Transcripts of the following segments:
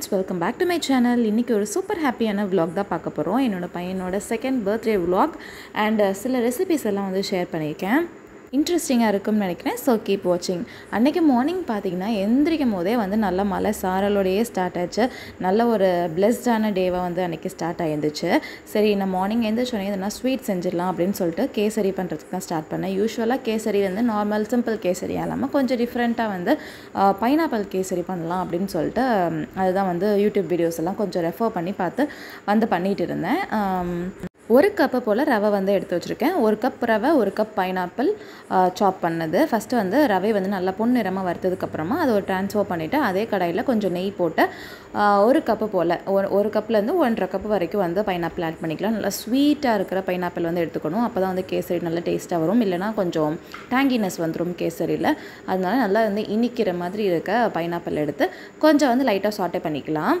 Welcome back to my channel இன்றைக்கி ஒரு super ஹாப்பியான vlog தான் பார்க்க போகிறோம் என்னோட பையனோட செகண்ட் பர்த்டே vlog அண்ட் சில ரெசிபிஸ் எல்லாம் வந்து ஷேர் பண்ணியிருக்கேன் இன்ட்ரெஸ்டிங்காக இருக்கும்னு நினைக்கிறேன் ஸோ கீப் வாட்சிங் அன்றைக்கி மார்னிங் பார்த்தீங்கன்னா எந்திரிக்கும் போதே வந்து நல்ல மழை சாரலோடையே ஸ்டார்ட் ஆச்சு நல்ல ஒரு பிளெஸ்டான டேவாக வந்து அன்றைக்கி ஸ்டார்ட் ஆயிருந்துச்சு சரி நான் மார்னிங் எந்திரிச்சோடனே எதனா ஸ்வீட் செஞ்சிடலாம் அப்படின்னு சொல்லிட்டு கேசரி பண்ணுறதுக்கு தான் ஸ்டார்ட் பண்ணேன் யூஸ்வலாக கேசரி வந்து நார்மல் சிம்பிள் கேசரி இல்லாமல் கொஞ்சம் டிஃப்ரெண்ட்டாக வந்து பைனாப்பிள் கேசரி பண்ணலாம் அப்படின்னு சொல்லிட்டு ம், அதுதான் வந்து யூடியூப் வீடியோஸ் எல்லாம் கொஞ்சம் ரெஃபர் பண்ணி பார்த்து வந்து பண்ணிகிட்டு இருந்தேன் ஆம், ஒரு கப்பு போல் ரவை வந்து எடுத்து வச்சுருக்கேன் ஒரு கப் ரவை ஒரு கப் பைனாப்பிள் சாப் பண்ணது ஃபஸ்ட்டு வந்து ரவை வந்து நல்லா பொன்னிறமாக வறுத்ததுக்கப்புறமா அதை ஒரு ட்ரான்ஸ்ஃபர் பண்ணிவிட்டு அதே கடாயில் கொஞ்சம் நெய் போட்டு ஆ, ஒரு கப்பு போல் ஒரு ஒரு கப்லேருந்து ஒன்றரை கப் வரைக்கும் வந்து பைனாப்பிள் ஆட் பண்ணிக்கலாம் நல்லா ஸ்வீட்டாக இருக்கிற பைனாப்பிள் வந்து எடுத்துக்கணும் அப்போ தான் வந்து கேசரி நல்லா டேஸ்ட்டாக வரும் இல்லைனா கொஞ்சம் டேங்கினஸ் வந்துடும் கேசரியில் அதனால நல்லா வந்து இனிக்கிற மாதிரி இருக்க பைனாப்பிள் எடுத்து கொஞ்சம் வந்து லைட்டாக சாட்டே பண்ணிக்கலாம்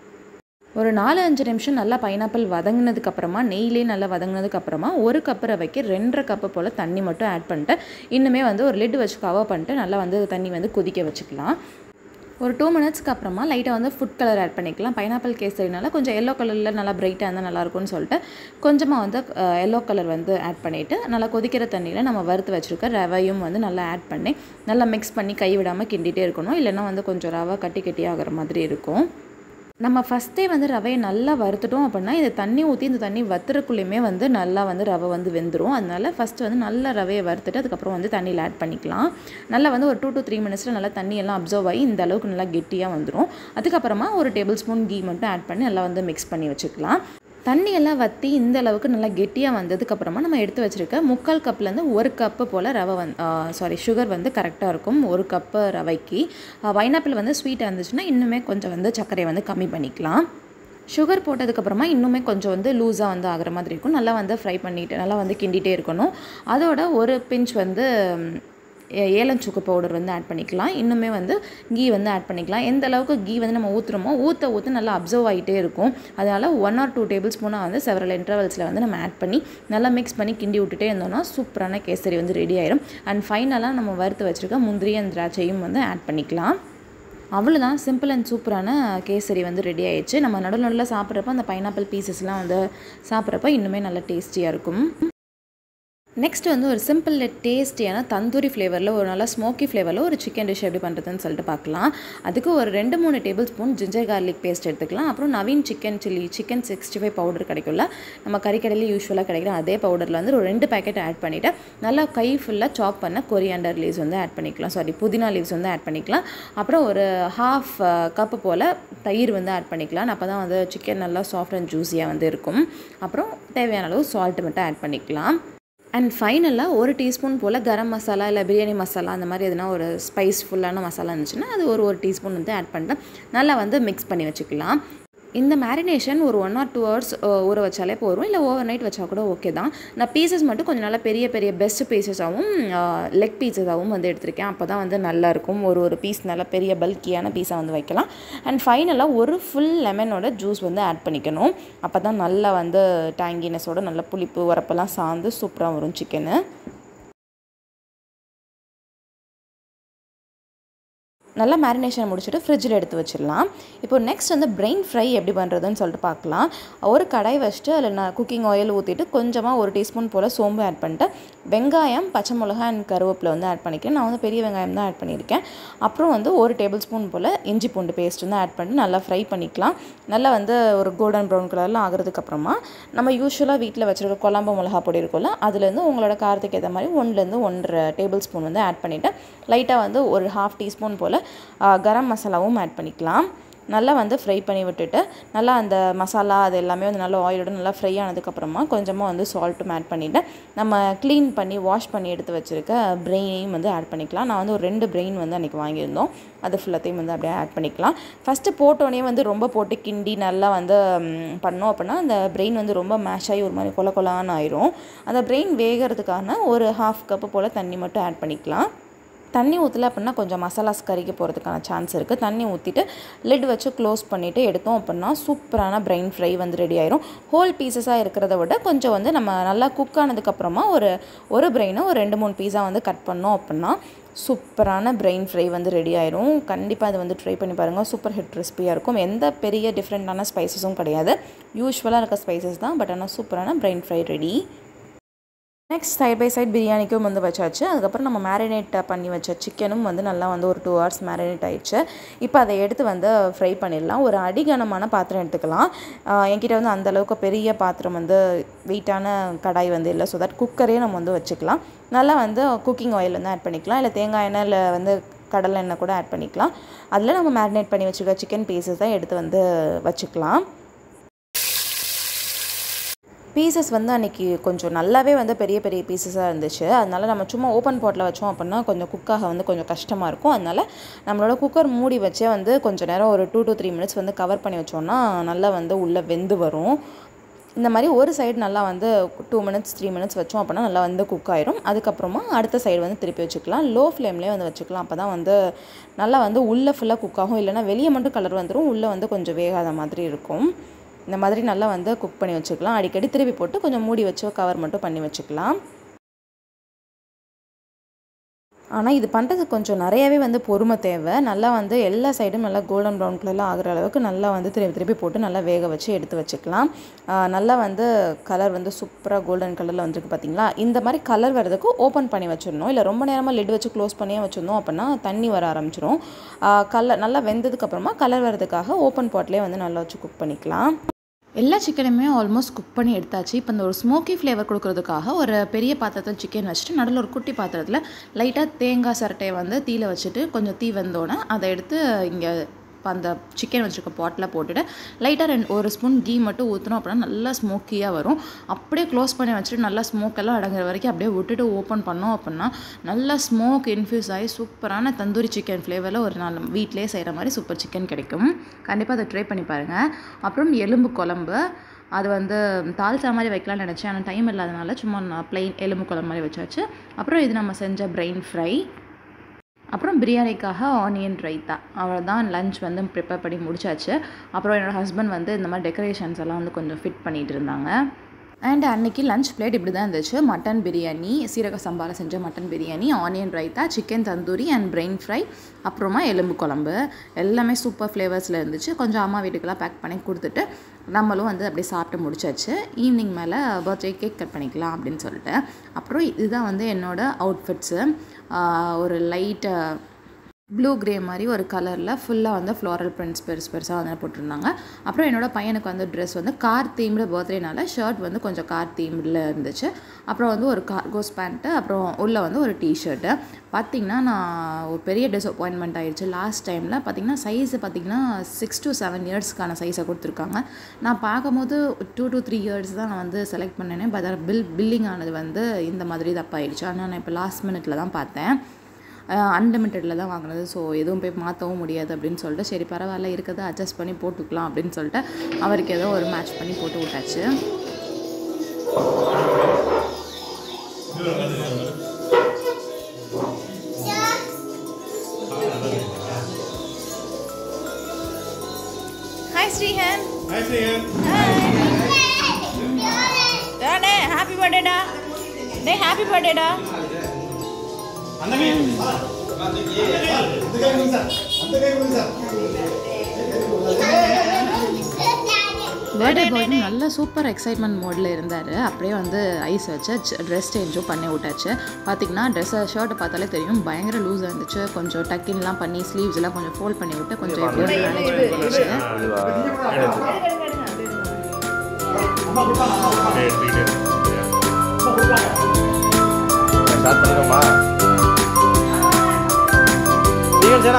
ஒரு நாலு அஞ்சு நிமிஷம் நல்லா பைனாப்பிள் வதங்கினதுக்கு அப்புறமா நெய்லேயே நல்லா வதங்கினதுக்கு அப்புறமா ஒரு கப்பு ரவைக்கு ரெண்டரை கப்பு போல் தண்ணி மட்டும் ஆட் பண்ணிட்டு இன்னுமே வந்து ஒரு லிட் வச்சு கவர் பண்ணிட்டு நல்லா வந்து தண்ணி வந்து கொதிக்க வச்சுக்கலாம் ஒரு டூ மினிட்ஸ்க்கு அப்புறமா லைட்டாக வந்து ஃபுட் கலர் ஆட் பண்ணிக்கலாம் பைனாப்பிள் கேசரினால கொஞ்சம் எல்லோ கலரில் நல்லா பிரைட்டாக இருந்தால் நல்லாயிருக்கும்னு சொல்லிட்டு கொஞ்சமாக வந்து எல்லோ கலர் வந்து ஆட் பண்ணிவிட்டு நல்லா கொதிக்கிற தண்ணியில் நம்ம வறுத்து வச்சுருக்க ரவையும் வந்து நல்லா ஆட் பண்ணி நல்லா மிக்ஸ் பண்ணி கை விடாமல் கிண்டிகிட்டே இருக்கணும் இல்லைன்னா வந்து கொஞ்சம் ரவை கட்டி கட்டி ஆகிற மாதிரி இருக்கும் நம்ம ஃபஸ்ட்டே வந்து ரவையை நல்லா வறுத்துட்டோம் அப்படின்னா இது தண்ணி ஊற்றி இந்த தண்ணி வத்துறக்குள்ளேயுமே வந்து நல்லா வந்து ரவை வந்து வெந்துடும் அதனால ஃபஸ்ட்டு வந்து நல்லா ரவையை வறுத்துட்டு அதுக்கப்புறம் வந்து தண்ணியில் ஆட் பண்ணிக்கலாம் நல்லா வந்து ஒரு டூ டு த்ரீ மினிட்ஸில் நல்லா தண்ணி எல்லாம் அப்சர்வ் ஆகி இந்த அளவுக்கு நல்லா கெட்டியாக வந்துடும் அதுக்கப்புறமா ஒரு டேபிள் ஸ்பூன் கீ மட்டும் ஆட் பண்ணி நல்லா வந்து மிக்ஸ் பண்ணி வச்சுக்கலாம் தண்ணி எல்லாம் வற்றி இந்த அளவுக்கு நல்லா கெட்டியாக வந்ததுக்கப்புறமா நம்ம எடுத்து வச்சுருக்க முக்கால் கப்லேருந்து ஒரு கப்பு போல் ரவை வந் சாரி சுகர் வந்து கரெக்டாக இருக்கும் ஒரு கப்பு ரவைக்கு வைனாப்பிள் வந்து ஸ்வீட்டாக இருந்துச்சுன்னா இன்னுமே கொஞ்சம் வந்து சர்க்கரையை வந்து கம்மி பண்ணிக்கலாம் சுகர் போட்டதுக்கப்புறமா இன்னுமே கொஞ்சம் வந்து லூஸாக வந்து ஆகிற மாதிரி இருக்கும் நல்லா வந்து ஃப்ரை பண்ணிட்டு நல்லா வந்து கிண்டிகிட்டே இருக்கணும் அதோட ஒரு பிஞ்ச் வந்து ம், ஏ- ஏலச்சுக்கு பவுடர் வந்து ஆட் பண்ணிக்கலாம் இன்னுமே வந்து கீ வந்து ஆட் பண்ணிக்கலாம் எந்த அளவுக்கு கீ வந்து நம்ம ஊற்றுறோமோ ஊற்ற ஊற்ற நல்லா அப்சர்வ் ஆகிட்டே இருக்கும் அதனால் ஒன் ஆர் டூ டேபிள் ஸ்பூனாக வந்து செவரல் இன்டர்வல்ஸில் வந்து நம்ம ஆட் பண்ணி நல்லா மிக்ஸ் பண்ணி கிண்டி விட்டுட்டே இருந்தோம்னா சூப்பரான கேசரி வந்து ரெடி ஆயிரும் அண்ட் ஃபைனலாக நம்ம வறுத்து வச்சுருக்க முந்திரி and திராட்சையும் வந்து ஆட் பண்ணிக்கலாம் அவ்வளோதான் சிம்பிள் அண்ட் சூப்பரான கேசரி வந்து ரெடி ஆயிடுச்சு நம்ம நடுவில் நடுவில் சாப்பிட்றப்ப அந்த பைனாப்பிள் பீசஸ்லாம் வந்து சாப்பிட்றப்ப இன்னுமே நல்லா டேஸ்டியாக இருக்கும் நெக்ஸ்ட் வந்து ஒரு சிம்பிள் டேஸ்டியான தந்தூரி ஃப்ளேவரில் ஒரு நல்ல ஸ்மோக்கி ஃப்ளேவரில் ஒரு சிக்கன் டிஷ் எப்படி பண்ணுறதுன்னு சொல்லிட்டு பார்க்கலாம் அதுக்கு ஒரு ரெண்டு மூணு table spoon ginger garlic paste எடுத்துக்கலாம் அப்புறம் Naveen chicken chilli chicken sixty five powder கிடைக்கும்ல நம்ம கறிக்கடையில் யூஸ்வலாக கிடைக்கிற அதே பவுடரில் வந்து ஒரு ரெண்டு பேக்கெட் ஆட் பண்ணிவிட்டு நல்லா கை ஃபுல்லாக சாப் பண்ண கொரியாண்டர் லீவ்ஸ் வந்து ஆட் பண்ணிக்கலாம் சாரி புதினா லீவ்ஸ் வந்து ஆட் பண்ணிக்கலாம் அப்புறம் ஒரு ஹாஃப் கப்பு போல் தயிர் வந்து ஆட் பண்ணிக்கலாம் அப்போ தான் வந்து சிக்கன் நல்லா சாஃப்ட் அண்ட் ஜூஸியாக வந்து இருக்கும் அப்புறம் தேவையான அளவு சால்ட் மட்டும் ஆட் பண்ணிக்கலாம் அண்ட் ஃபைனலாக ஒரு டீஸ்பூன் போல் கரம் மசாலா இல்லை பிரியாணி மசாலா அந்த மாதிரி எதுனா ஒரு ஸ்பைஸ் ஃபுல்லான மசாலா இருந்துச்சுன்னா அது ஒரு ஒரு டீஸ்பூன் வந்து ஆட் பண்ணிட்டு நல்லா வந்து மிக்ஸ் பண்ணி வச்சுக்கலாம் இந்த மேரினேஷன் ஒரு ஒன் ஆர் டூ ஹவர்ஸ் ஊற வச்சாலே போதும் இல்லை ஓவர் நைட் வச்சா கூட ஓகே தான் நான் பீசஸ் மட்டும் கொஞ்சம் நல்லா பெரிய பெரிய பெஸ்ட் பீசஸாகவும் லெக் பீசஸாகவும் வந்து எடுத்திருக்கேன் அப்போ தான் வந்து நல்லா இருக்கும் ஒரு ஒரு பீஸ் நல்லா பெரிய பல்கியான பீஸாக வந்து வைக்கலாம் அண்ட் ஃபைனலாக ஒரு ஃபுல் லெமனோட ஜூஸ் வந்து ஆட் பண்ணிக்கணும் அப்போ தான் நல்லா வந்து டேங்கினஸோட நல்ல புளிப்பு உரப்பெல்லாம் சார்ந்து சூப்பராக வரும் சிக்கனு நல்லா மேரினேஷன் முடிச்சுட்டு ஃப்ரிட்ஜில் எடுத்து வச்சிடலாம் இப்போ நெக்ஸ்ட் வந்து பிரெயின் ஃப்ரை எப்படி பண்ணுறதுன்னு சொல்லிட்டு பார்க்கலாம் ஒரு கடாய் வச்சுட்டு அதில் நான் குக்கிங் ஆயில் ஊற்றிட்டு கொஞ்சமாக ஒரு டீஸ்பூன் போல் சோம்பு ஆட் பண்ணிட்டு வெங்காயம் பச்சை மிளகா அண்ட் கருவேப்பிலை வந்து ஆட் பண்ணிக்கிறேன் நான் வந்து பெரிய வெங்காயம் தான் ஆட் பண்ணியிருக்கேன் அப்புறம் வந்து ஒரு டேபிள் ஸ்பூன் போல் இஞ்சி பூண்டு பேஸ்ட் வந்து ஆட் பண்ணி நல்லா ஃப்ரை பண்ணிக்கலாம் நல்லா வந்து ஒரு கோல்டன் ப்ரௌன் கலரில் ஆகிறதுக்கப்புறமா நம்ம யூஸ்வலாக வீட்டில் வச்சுருக்க குழம்பு மிளகா பொடி இருக்கும்ல அதுலேருந்து உங்களோட காரத்துக்கு ஏற்ற மாதிரி ஒன்றுலேருந்து ஒன்றரை டேபிள் ஸ்பூன் வந்து ஆட் பண்ணிவிட்டு லைட்டாக வந்து ஒரு ஹாஃப் டீஸ்பூன் போல் ஆ, கரம் மசாலாவும் ஆட் பண்ணிக்கலாம் நல்லா வந்து ஃப்ரை பண்ணி விட்டுட்டு நல்லா அந்த மசாலா அது எல்லாமே வந்து நல்லா ஆயிலோட நல்லா ஃப்ரை ஆனதுக்கப்புறமா கொஞ்சமாக வந்து சால்ட்டும் ஆட் பண்ணிவிட்டு நம்ம க்ளீன் பண்ணி வாஷ் பண்ணி எடுத்து வச்சுருக்க பிரெயினையும் வந்து ஆட் பண்ணிக்கலாம் நான் வந்து ஒரு ரெண்டு பிரெயின் வந்து அன்றைக்கி வாங்கியிருந்தோம் அது ஃபுல்லாத்தையும் வந்து அப்படியே ஆட் பண்ணிக்கலாம் ஃபஸ்ட்டு போட்டோடனே வந்து ரொம்ப போட்டு கிண்டி நல்லா வந்து ம், பண்ணோம் அப்படின்னா அந்த பிரெயின் வந்து ரொம்ப மேஷ் ஆகி ஒரு மாதிரி கொல கொலான்னு ஆயிரும் அந்த பிரெயின் வேகிறதுக்கான ஒரு ஹாஃப் கப்பு போல் தண்ணி மட்டும் ஆட் பண்ணிக்கலாம் தண்ணி ஊற்றல அப்படின்னா கொஞ்சம் மசாலாஸ் கறிக்க போகிறதுக்கான சான்ஸ் இருக்குது தண்ணி ஊற்றிட்டு லிட் வச்சு க்ளோஸ் பண்ணிவிட்டு எடுத்தோம் அப்படின்னா சூப்பரான பிரெயின் ஃப்ரை வந்து ரெடி ஆயிரும் ஹோல் பீசஸாக இருக்கிறத விட கொஞ்சம் வந்து நம்ம நல்லா குக் ஆனதுக்கப்புறமா ஒரு ஒரு பிரெயினை ஒரு ரெண்டு மூணு பீஸாக வந்து கட் பண்ணோம் அப்படின்னா சூப்பரான பிரெயின் ஃப்ரை வந்து ரெடி ஆயிரும் கண்டிப்பாக அது வந்து ட்ரை பண்ணி பாருங்கள் சூப்பர் ஹிட் ரெசிபியாக இருக்கும் எந்த பெரிய டிஃப்ரெண்ட்டான ஸ்பைசஸும் கிடையாது யூஸ்வலாக இருக்க ஸ்பைசஸ் தான் பட் ஆனால் சூப்பரான brain fry ready next side by side பிரியாணிக்கும் வந்து வச்சாச்சு அதுக்கப்புறம் நம்ம மேரினேட் பண்ணி வச்ச சிக்கனும் வந்து நல்லா வந்து ஒரு டூ ஹவர்ஸ் மேரினேட் ஆயிடுச்சு இப்போ அதை எடுத்து வந்து ஃப்ரை பண்ணிடலாம் ஒரு அடிகனமான பாத்திரம் எடுத்துக்கலாம் ஆஹ் என்கிட்ட வந்து அந்த அளவுக்கு பெரிய பாத்திரம் வந்து வெயிட்டான கடாய் வந்து இல்லை ஸோ தட் குக்கரே நம்ம வந்து வச்சுக்கலாம் நல்லா வந்து குக்கிங் ஆயில் வந்து ஆட் பண்ணிக்கலாம் இல்லை தேங்காய் எண்ணெய் இல்லை வந்து கடலை எண்ணெய் கூட ஆட் பண்ணிக்கலாம் அதில் நம்ம மேரினேட் பண்ணி வச்சுருக்க சிக்கன் பீசஸ் தான் எடுத்து வந்து வச்சுக்கலாம் பீசஸ் வந்து அன்றைக்கி கொஞ்சம் நல்லாவே வந்து பெரிய பெரிய பீசஸாக இருந்துச்சு அதனால நம்ம சும்மா ஓப்பன் பாட்டில் வச்சோம் அப்படின்னா கொஞ்சம் குக்காக வந்து கொஞ்சம் கஷ்டமாக இருக்கும் அதனால நம்மளோட குக்கர் மூடி வச்சே வந்து கொஞ்சம் நேரம் ஒரு டூ டு த்ரீ மினிட்ஸ் வந்து கவர் பண்ணி வச்சோம்னா நல்லா வந்து உள்ளே வெந்து வரும் இந்த மாதிரி ஒரு சைடு நல்லா வந்து டூ மினிட்ஸ் த்ரீ மினிட்ஸ் வச்சோம் அப்படின்னா நல்லா வந்து குக் ஆயிரும் அதுக்கப்புறமா அடுத்த சைடு வந்து திருப்பி வச்சுக்கலாம் லோ ஃப்ளேம்லேயே வந்து வச்சுக்கலாம் அப்போ தான் வந்து நல்லா வந்து உள்ளே ஃபுல்லாக குக் ஆகும் இல்லைன்னா வெளியே மட்டும் கலர் வந்துடும் உள்ளே வந்து கொஞ்சம் வேகாத மாதிரி இருக்கும் இந்த மாதிரி நல்லா வந்து குக் பண்ணி வச்சுக்கலாம் அடிக்கடி திருப்பி போட்டு கொஞ்சம் மூடி வச்சு கவர் மட்டும் பண்ணி வச்சுக்கலாம் ஆனால் இது பண்ணுறதுக்கு கொஞ்சம் நிறையவே வந்து பொறுமை தேவை நல்லா வந்து எல்லா சைடும் நல்லா கோல்டன் ப்ரௌன் கலரில் ஆகிற அளவுக்கு நல்லா வந்து திருப்பி திருப்பி போட்டு நல்லா வேக வச்சு எடுத்து வச்சுக்கலாம் ஆஹ் நல்லா வந்து கலர் வந்து சூப்பராக கோல்டன் கலரில் வந்துருக்கு பார்த்தீங்களா இந்த மாதிரி கலர் வர்றதுக்கு ஓப்பன் பண்ணி வச்சிடணும் இல்லை ரொம்ப நேரமாக லிட் வச்சு க்ளோஸ் பண்ணியே வச்சுருந்தோம் அப்படின்னா தண்ணி வர ஆரம்பிச்சிரும் கலர் நல்லா வெந்ததுக்கப்புறமா கலர் வர்றதுக்காக ஓப்பன் பாட்லேயே வந்து நல்லா வச்சு குக் பண்ணிக்கலாம் எல்லா சிக்கனுமே ஆல்மோஸ்ட் குக் பண்ணி எடுத்தாச்சு இப்போ இந்த ஒரு ஸ்மோக்கி ஃப்ளேவர் கொடுக்கறதுக்காக ஒரு பெரிய பாத்திரத்தில் சிக்கன் வச்சுட்டு நடுவில் ஒரு குட்டி பாத்திரத்தில் லைட்டாக தேங்காய் சரட்டையை வந்து தீயில வச்சுட்டு கொஞ்சம் தீ வந்தோடனே அதை எடுத்து இங்கே இப்போ அந்த சிக்கன் வச்சுருக்க பாட்டில் போட்டுட்டு லைட்டாக ரெண்டு ஒரு ஸ்பூன் கீ மட்டும் ஊற்றணும் அப்படின்னா நல்லா ஸ்மோக்கியாக வரும் அப்படியே க்ளோஸ் பண்ணி வச்சுட்டு நல்லா ஸ்மோக் எல்லாம் அடங்குற வரைக்கும் அப்படியே விட்டுட்டு ஓப்பன் பண்ணோம் அப்படின்னா நல்லா ஸ்மோக் இன்ஃப்யூஸ் ஆகி சூப்பரான தந்தூரி சிக்கன் ஃப்ளேவரில் ஒரு நாள் வீட்டிலே செய்கிற மாதிரி சூப்பர் சிக்கன் கிடைக்கும் கண்டிப்பாக அதை ட்ரை பண்ணி பாருங்கள் அப்புறம் எலும்பு குழம்பு அது வந்து தால்சா மாதிரி வைக்கலாம்னு நினச்சேன் ஆனால் டைம் இல்லாதனால சும்மா நான் ப்ளைன் எலும்பு குழம்பு மாதிரி வச்சாச்சு அப்புறம் இது நம்ம செஞ்ச பிரெயின் ஃப்ரை அப்புறம் பிரியாணிக்காக ஆனியன் ரைத்தா அவ்வளோதான் லஞ்ச் வந்து ப்ரிப்பேர் பண்ணி முடிச்சாச்சு அப்புறம் என்னோடய ஹஸ்பண்ட் வந்து இந்த மாதிரி டெக்கரேஷன்ஸ் எல்லாம் வந்து கொஞ்சம் ஃபிட் பண்ணிகிட்டு இருந்தாங்க அண்ட் அன்னைக்கு லஞ்ச் பிளேட் இப்படி தான் இருந்துச்சு மட்டன் பிரியாணி சீரக சம்பால செஞ்ச mutton biryani onion raita chicken tandoori and brain fry அப்புறமா எலும்பு குழம்பு எல்லாமே சூப்பர் ஃப்ளேவர்ஸில் இருந்துச்சு கொஞ்சம் அம்மா வீட்டுக்கெல்லாம் பேக் பண்ணி கொடுத்துட்டு நம்மளும் வந்து அப்படியே சாப்பிட்டு முடிச்சாச்சு ஈவினிங் மேலே பர்த்டே கேக் கட் பண்ணிக்கலாம் அப்படின்னு சொல்லிட்டு அப்புறம் இதுதான் வந்து என்னோடய அவுட்ஃபிட்ஸு ஒரு லைட்டு ப்ளூ கிரே மாதிரி ஒரு கலரில் ஃபுல்லாக வந்து ஃப்ளோரல் பிரிண்ட்ஸ் பெருசு பெருசாக வந்து போட்டிருந்தாங்க அப்புறம் என்னோட பையனுக்கு வந்து ட்ரெஸ் வந்து கார் தீம்டு பர்த்டேனால ஷர்ட் வந்து கொஞ்சம் கார் தீம்டில் இருந்துச்சு அப்புறம் வந்து ஒரு கார்கோஸ் பேண்ட்டு அப்புறம் உள்ளே வந்து ஒரு டிஷர்ட்டு பார்த்திங்கன்னா நான் ஒரு பெரிய டிசப்பாயின்மெண்ட் ஆயிடுச்சு லாஸ்ட் டைமில் பார்த்திங்கன்னா சைஸு பார்த்திங்கன்னா சிக்ஸ் டு செவன் இயர்ஸ்க்கான சைஸை கொடுத்துருக்காங்க நான் பார்க்கும்போது டூ டு த்ரீ இயர்ஸ் தான் நான் வந்து செலக்ட் பண்ணேனே பட் பில் பில்லிங் ஆனது வந்து இந்த மாதிரி தப்பாயிடுச்சு ஆனால் நான் இப்போ லாஸ்ட் மினிட்ல தான் பார்த்தேன் அன்லிமிட்டடில் தான் வாங்கினது ஸோ எதுவும் போய் மாற்றவும் முடியாது அப்படின்னு சொல்லிட்டு சரி பரவாயில்ல இருக்கிறத அட்ஜஸ்ட் பண்ணி போட்டுக்கலாம் அப்படின்னு சொல்லிட்டு அவருக்கு ஏதோ ஒரு மேட்ச் பண்ணி போட்டு விட்டாச்சு ஹாய் ஸ்ரீஹன் Hi, Snehan. டே ஹாப்பி பர்த்டேடா டே ஹாப்பி பர்த்டேடா அந்த கை அந்த கை கொடுங்க சார் அந்த கை கொடுங்க சார் பர்த்டே பாய் நல்ல சூப்பர் எக்ஸைட்மெண்ட் மோடில் இருந்தார் அப்படியே வந்து ஐஸ் வச்சு ட்ரெஸ் சேஞ்சும் பண்ணி விட்டாச்சு பார்த்தீங்கன்னா ட்ரெஸ்ஸை ஷர்ட்டை பார்த்தாலே தெரியும் பயங்கர லூஸாக இருந்துச்சு கொஞ்சம் டக்கின்லாம் பண்ணி ஸ்லீவ்ஸ் எல்லாம் கொஞ்சம் ஃபோல்ட் பண்ணி விட்டு கொஞ்சம் எப்படியோ மேனேஜ் பண்ணிடுச்சு ஸ்டார்ட் பண்ணிடுமா நீங்கள் சேனா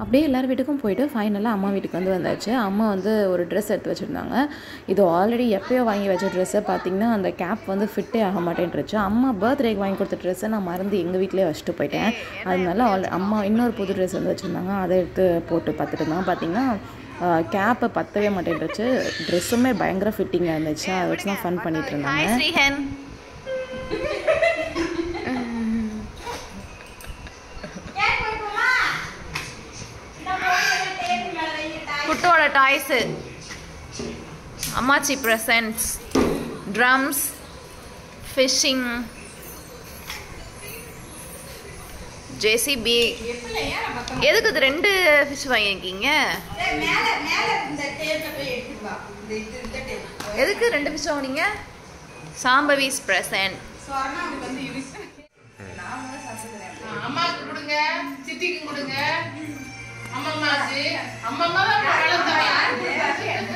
அப்படியே எல்லார் வீட்டுக்கும் போயிட்டு ஃபைனலாக அம்மா வீட்டுக்கு வந்து வந்தாச்சு அம்மா வந்து ஒரு ட்ரெஸ் எடுத்து வச்சுருந்தாங்க இது ஆல்ரெடி எப்பயோ வாங்கி வச்ச ட்ரெஸ்ஸை பார்த்தீங்கன்னா அந்த கேப் வந்து ஃபிட்டே ஆக மாட்டேன்ருச்சு அம்மா பர்த்டேக்கு வாங்கி கொடுத்த ட்ரெஸ்ஸை நான் மறந்து எங்கள் வீட்டிலே வச்சுட்டு போயிட்டேன் அதனால ஆல் அம்மா இன்னொரு புது ட்ரெஸ் வந்து வச்சுருந்தாங்க அதை எடுத்து போட்டு பார்த்துட்டு இருந்தாங்க பார்த்தீங்கன்னா கேப்பை பத்தவே மாட்டேன்ருச்சு ட்ரெஸ்ஸுமே பயங்கர ஃபிட்டிங்காக இருந்துச்சு அதை வச்சு தான் ஃபன் பண்ணிட்டு இருந்தாங்க ஸ்ரீஹன் குட்டோட டாய்ஸு அம்மாச்சி ப்ரெசன்ட்ஸ் ட்ரம்ஸ் ஃபிஷ்ஷிங் ஜேசிபி எதுக்கு இது ரெண்டு ஃபிஷ் வாங்கியிருக்கீங்க எதுக்கு ரெண்டு ஃபிஷ் வாங்குனீங்க சாம்பவிஸ் ப்ரெசன்ட் அம்மாக்கு கொடுங்க சித்திக்கு கொடுங்க அம்மம்மாக்கு அம்மம்மா தான் வளர்த்தாங்க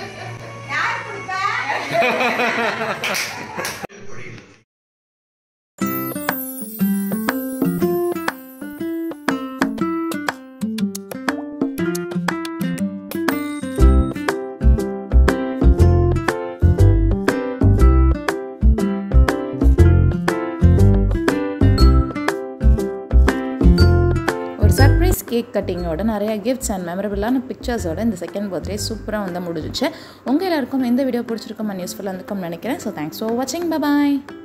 ஒரு சர்ப்ரைஸ் கேக் கட்டிங்கோட நிறைய கிஃப்ட்ஸ் அண்ட் மெமரபிளான பிக்சர்ஸோட இந்த செகண்ட் பர்த்டே சூப்பராக வந்து முடிஞ்சிச்சு உங்கள் எல்லாருக்கும் இந்த வீடியோ பிடிச்சிருக்கும் அண்ட் யூஸ்ஃபுல்லாக இருந்திருக்கும்னு நினைக்கிறேன் ஸோ தேங்க்ஸ் ஃபார் வாட்சிங் பாய்